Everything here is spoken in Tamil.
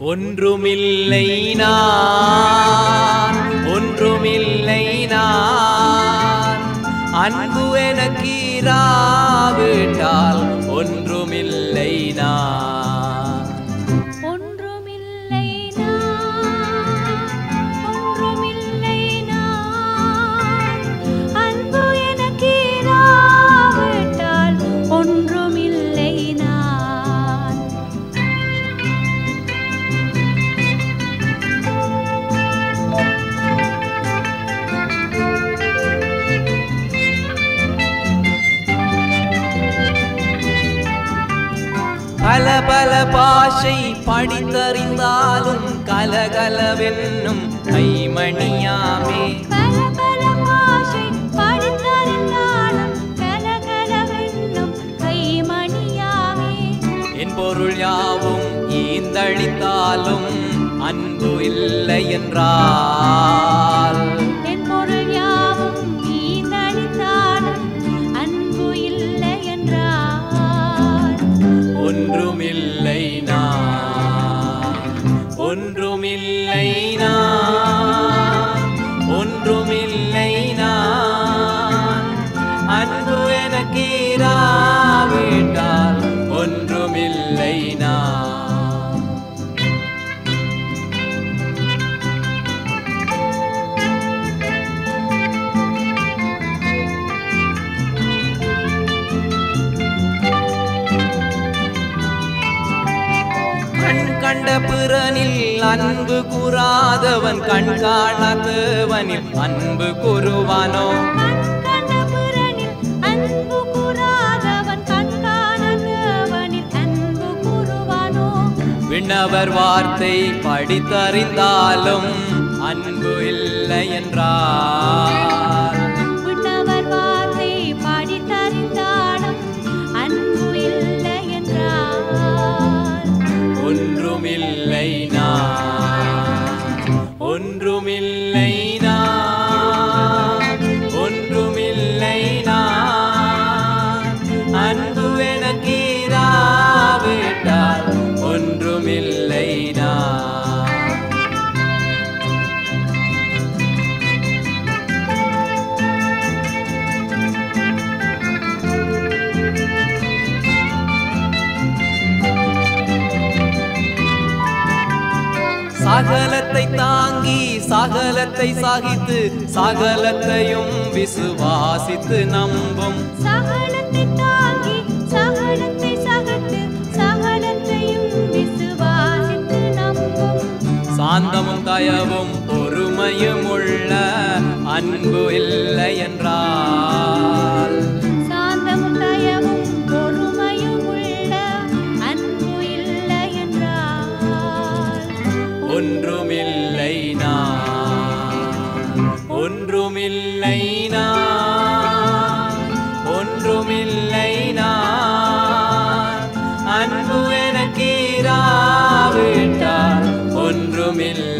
ஒன்றுமில்லை நான் ஒன்றுமில்லை நான் அன்பு எனக்கு இராவிட்டால் ஒன்றுமில்லை நான் ஒன்றுமில்லை நான் ஒன்றுமில்லை நான் அன்பு எனக்கு இராவிட்டால் ஒன்றுமில்லை நான் பல பல பாஷை படித்தறிந்தாலும் கலகலவென்னும் கைமணியாமே பல பல பாஷை படித்தறிந்தாலும் கலகலவென்னும் கைமணியாமே என் பொருள் யாவும் ஈந்தளித்தாலும் அன்பு இல்லை என்றால் என் பொருள் யாவும் ஈந்தளித்தாலும் அன்பு இல்லை என்றால் ஒன்றுமில்லை நான் ஒன்றுமில்லை நான் ஒன்றுமில்லை நான் அன்பு எனக்கு இராவிட்டால் ஒன்றுமில்லை நான் கண் கண்ட பிறனில் அன்பு கூறாதவன் கண் காணாதவனில் அன்பு கூறுவானோ கண் கண்ட பிறனில் அன்பு கூறாதவன் கண் காணாதவனில் அன்பு கூறுவானோ விண்ணவர் வார்த்தை படித்தறிந்தாலும் அன்பு இல்லை என்றார் விண்ணவர் வார்த்தை பாடித்தறிந்தாலும் அன்பு இல்லை என்றால் ஒன்றுமில்லை நான் ஒன்றுமில்லை நான் ஒன்றுமில்லை நான் அன்பு எனக்கு இராவிட்டால் ஒன்றுமில்லை நான் சகலத்தை தாங்கி சகலத்தை சகித்து சகலத்தையும் விசுவாசித்து நம்பும் சகலத்தை தாங்கி சகலத்தை சகத்து சகலத்தையும் விசுவாசித்து நம்பும் சாந்தமும் தயவும் பொறுமையும் உள்ள அன்பு இல்லை என்றால் சாந்தமும் தயவும் பொறுமையும் உள்ள அன்பு இல்லை என்றால் ஒன்றுமில்லை நான் ஒன்றுமில்லை நான் ஒன்றுமில்லை நான் அன்பு எனக்கு இராவிட்டால் ஒன்றுமில்லை